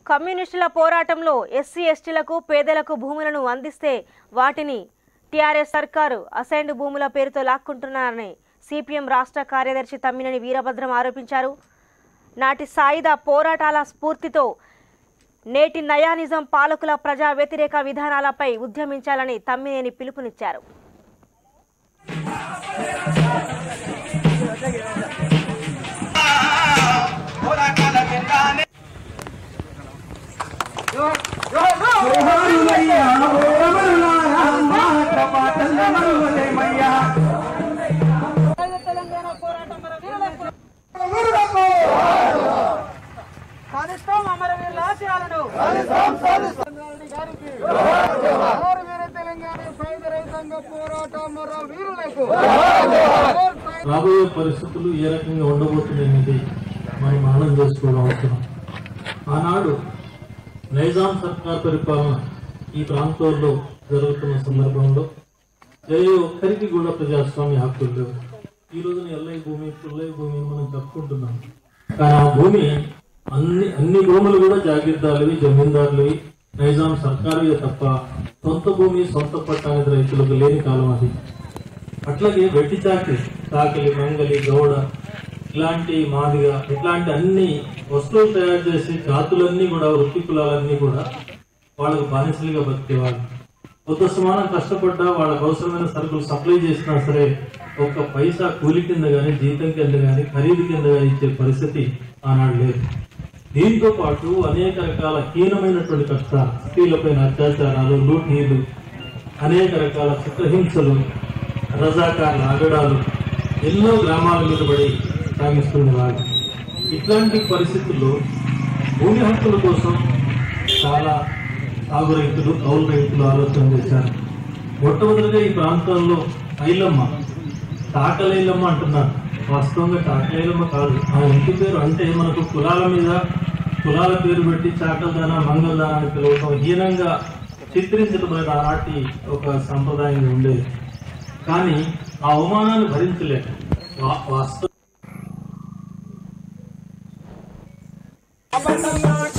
కమ్యూనిస్టుల పోరాటంలో ఎస్సీ ఎస్టీలకు పేదలకు భూములను అందిస్తే వాటిని టీఆర్ఎస్ సర్కారు అసైన్డ్ భూముల పేరుతో లాక్కుంటున్నారని సిపిఎం రాష్ట్ర కార్యదర్శి తమ్మినేని వీరభద్రం ఆరోపించారు నాటి సాయుధ పోరాటాల స్ఫూర్తితో నేటి నయానిజం పాలకుల ప్రజా వ్యతిరేక విధానాలపై ఉద్యమించాలని తమ్మినేని పిలుపునిచ్చారు జోహారులయ్యా, ఓ రమణులారా, మాట పాటల మరువలేమయ్యా. సాధిస్తాం అమరవీరుల ఆశయాలను గారికి వీర తెలంగాణ సాయుధ రైతాంగ పోరాట అమర వీరులకు రాబోయే పరిస్థితులు ఏ రకంగా ఉండబోతున్నాయనేది మనం మననం చేసుకోవడం అవసరం ఆనాడు నైజాం సర్కార్ పరిపాలన ఈ ప్రాంతాల్లో జరుగుతున్న సందర్భంలో ఏ ఒక్కరికి కూడా ప్రజాస్వామ్య హక్కులు లేవు ఈ రోజున ఎల్లై భూమి పుల్లై భూమి అని మనం చెప్పుకుంటున్నాం కానీ ఆ భూమి అన్ని అన్ని భూములు కూడా జాగీర్దారులవి జమీందారులవి నైజాం సర్కారువే తప్ప సొంత భూమి సొంత పట్టానికి రైతులకు లేని కాలం అది అట్లాగే వెట్టి చాకరి చాకలి మంగలి గౌడ ఇలాంటి మాదిగ ఇట్లాంటి అన్ని వస్తువులు తయారు చేసే జాతులన్నీ కూడా వృత్తి కులాలన్నీ కూడా వాళ్ళకు బానిసలుగా బతికేవాళ్ళు కొత్త సమానం కష్టపడ్డా వాళ్ళకు అవసరమైన సరుకులు సప్లై చేసినా సరే ఒక్క పైసా కూలి కింద కానీ జీతం కింద కానీ ఖరీదు కింద కానీ ఇచ్చే పరిస్థితి ఆనాడు లేదు దీంతో పాటు అనేక రకాల హీనమైనటువంటి కష్టాలు స్త్రీలపైన అత్యాచారాలు లూటీలు అనేక రకాల చిత్రహింసలు రజాకార్ల ఆగడాలు ఎన్నో గ్రామాల మీద పడి సాగిస్తున్న వాళ్ళు ఇట్లాంటి పరిస్థితుల్లో భూమి హక్కుల కోసం చాలా సాగు రైతులు కౌలు రైతులు ఆలోచన చేశారు మొట్టమొదటిగా ఈ ప్రాంతంలో ఐలమ్మ తాకలైలమ్మ అంటున్నారు వాస్తవంగా తాకలైలమ్మ కాదు ఆ ఇంటి పేరు అంటే మనకు కులాల మీద కులాల పేరు పెట్టి చాకల్దాన మంగళదాన అని పిలవటం హీనంగా చిత్రించడం అనేది ఆనాటి ఒక సంప్రదాయంగా ఉండేది కానీ ఆ అవమానాన్ని భరించలేక వా- వాస్తవ అబద్ధంగా